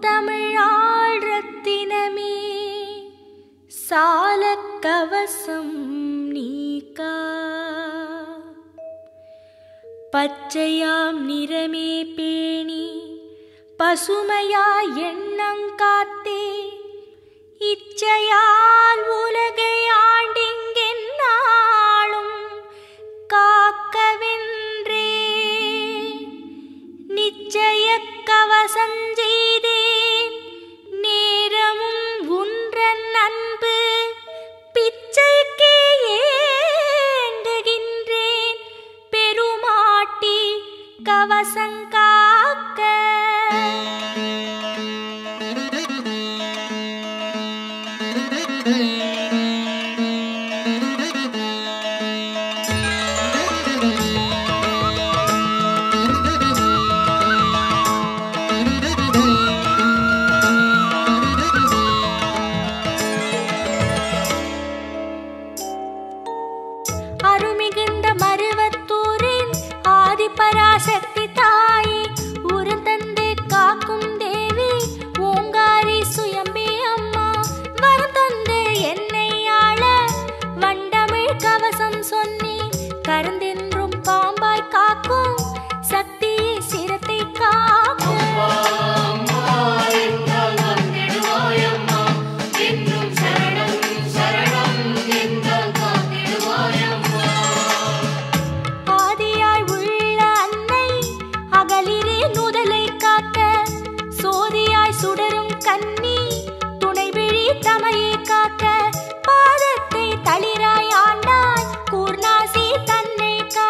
முத்தமிழாள் ரத்தினமே சால கவசம் நீக்கா பச்சையாம் நிறமே பேணி பசுமையாய் எண்ணம் காத்தே இச்சையால் உலகை ஆண்டிங்கென்னாளும் காக்கவென்றே நிச்சய கவசம் செய்தேன் நேரமும் உன்றன் அன்பு பிச்சைக்கு ஏங்குகின்றேன் பெருமாட்டி கவசங்காக்க அருமிகுந்த மருவத்தூரின் ஆதிபராசக்தி தாயே உருந்தந்து காக்கும் தேவி ஓங்காரி சுயம்பே அம்மா வரம் தந்து என்னை ஆள வண்டமிழ் கவசம் சொன்னேன் கருந்தென்றும் பாம்பாய் காக்கும் சக்தியே சிரத்தை காக்கும் ஆதியாய் உள்ள அன்னை அகலிரே நுதலை காக்க சோதியாய் சுடரும் கன்னி துணைவிழி தமையை காக்க பாதத்தை தளிராய் ஆண்டாய் கூர்நாசி தன்னை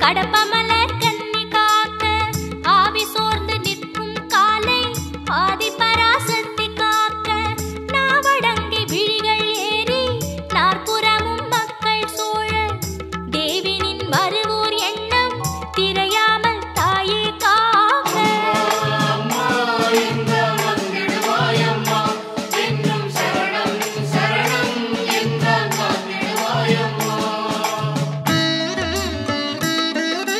கடப்பமலர் கன்னி காக்க ஆவி சோர்ந்து நிற்கும் காலை ஆதிபராசக்தி காக்க நாவடங்கி விழிகள் ஏறி நாற்புறமும் மக்கள் சூழ தேவினின் மறுவூர் எண்ணம் திரையாமல் தாயே காக்க அம்மா எங்க வந்திடுவாயம்மா என்றும் சரணம் சரணம் எங்க காத்திடுவாயம்மா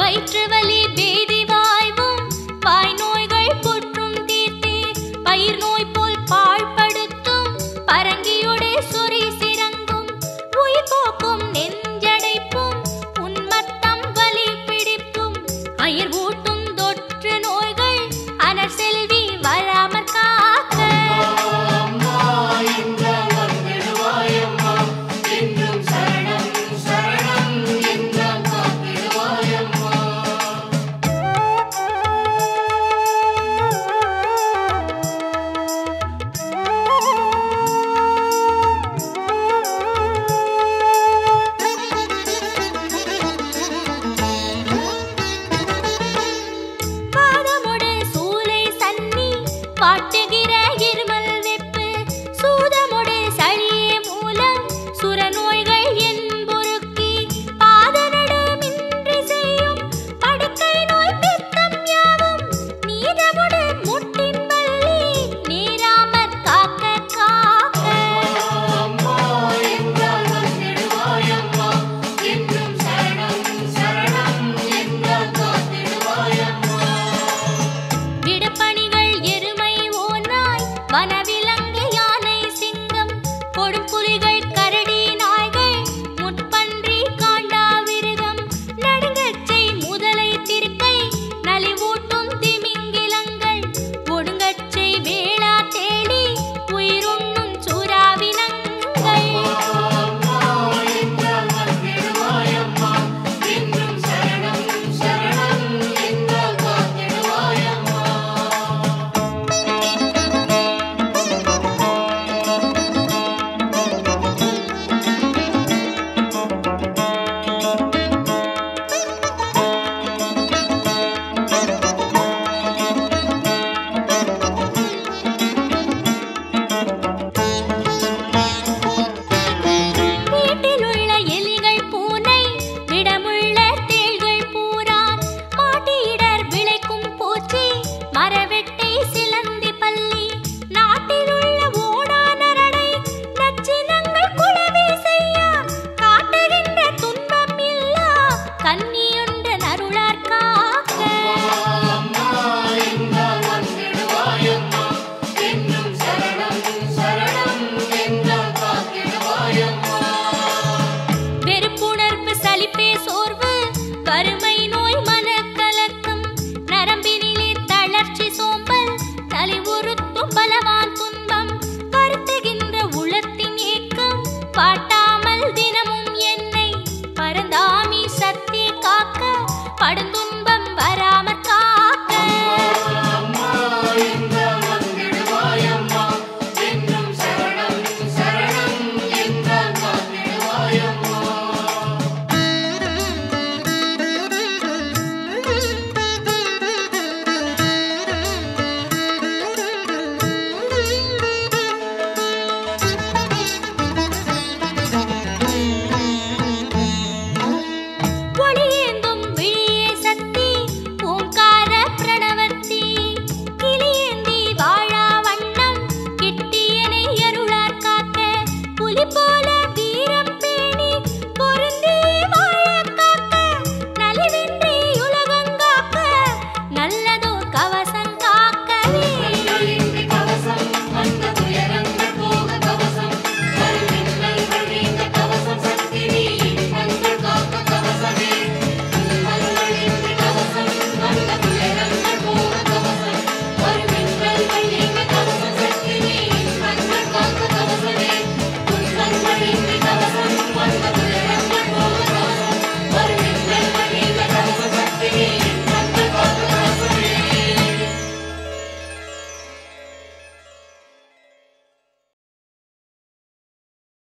வயிற்று வலி பேதி வாய்வும் வாய் நோய்கள் புற்றும் தீர்த்தே பயிர் நோய் போல் பாழ்படுத்தும் பரங்கியோடே சொறி சிறங்கும் உயிர் போக்கும் நெஞ்சடைப்பும் உன்மத்தம் வலி பிடிப்பும் அயர் ஊட்டும் தொற்று நோய்கள் அனர் செல்வி வராமற் காக்க அம்மா இந்த வந்திடுவாயம்மா என்றும் சரணம் சரணம் இந்த காத்திடுவாயம்மா பாதமுடு சூலை சன்னி பாட்டுகிற இருமல் வெப்பு சூதமுடு சளியே மூலம் சுரநோய்கள் என்பொருக்கி பாதநடுமின்றி செய்யும் படுக்கை நோய் பித்தம் யாவும் நீதமுடு முட்டின் வள்ளி நீராமற் காக்க காக்க அம்மா இந்த வந்திடுவாயம்மா என்றும் சரணம் சரணம் இந்த காத்திடுவாயம்மா விடப்பணிகள் எருமை ஓநாய் வனவிலங்கு யானை சிங்கம் கொடும்புலிகள் கரடி நாய்கள் முட்பன்றி காண்டாவிருகம் நடுங்கச்சை முதலை திருக்கை நலிவூட்டும் திமிங்கிலங்கள் ஒடுங்கச்சை வேளா தேடி உயிருண்ணும் சூறாவினங்கள் அம்மா இந்த வந்திடுவாயம்மா என்றும் சரணம் சரணம் இந்த காத்திடுவாயம்மா வீட்டிலுள்ள எலிகள் பூனை விடமுள்ள தேள்கள் பூரான் மாட்டியிடர் விளைக்கும் பூச்சி மரவெட்டை சிலந்தி பல்லி நாட்டிலுள்ள ஓடா நரடை நச்சினங்கள் குளவி செய்யா காட்டுகின்ற துன்பம் இல்லா கன்னியுண்ட நருளார் காக்க அம்மா இந்த வந்திடுவாயம்மா என்றும் சரணம் சரணம் இந்த காத்திடுவாயம்மா வெறுப்புணர்வு சலிப்பே சோர்வு வறுமை